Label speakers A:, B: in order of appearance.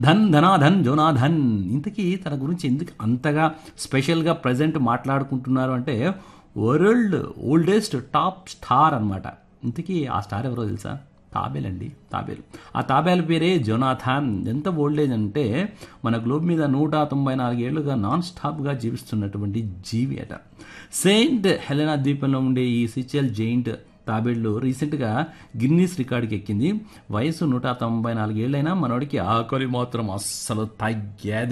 A: ధన్ ధనాధన్ జోనాధన్ ఇంతకీ తన గురించి ఎందుకు అంతగా స్పెషల్గా ప్రజెంట్ మాట్లాడుకుంటున్నారు అంటే వరల్డ్ ఓల్డెస్ట్ టాప్ స్టార్ అన్నమాట ఇంతకీ ఆ స్టార్ ఎవరో తెలుసా తాబేల్ అండి తాబేలు ఆ తాబేలు పేరే జొనాథాన్ ఎంత ఓల్డేజ్ అంటే మన గ్లోబ్ మీద నూట తొంభై నాలుగేళ్లుగా నాన్ స్టాప్గా జీవిస్తున్నటువంటి జీవి అట సెయింట్ హెలెనా ద్వీపంలో ఉండే ఈ సిచెల్ జెయింట్ తాబేళ్లు రీసెంట్గా గిన్నీస్ రికార్డుకి ఎక్కింది వయసు నూట తొంభై నాలుగేళ్లైనా మనోడికి ఆకలి మాత్రం అస్సలు తగ్గేదే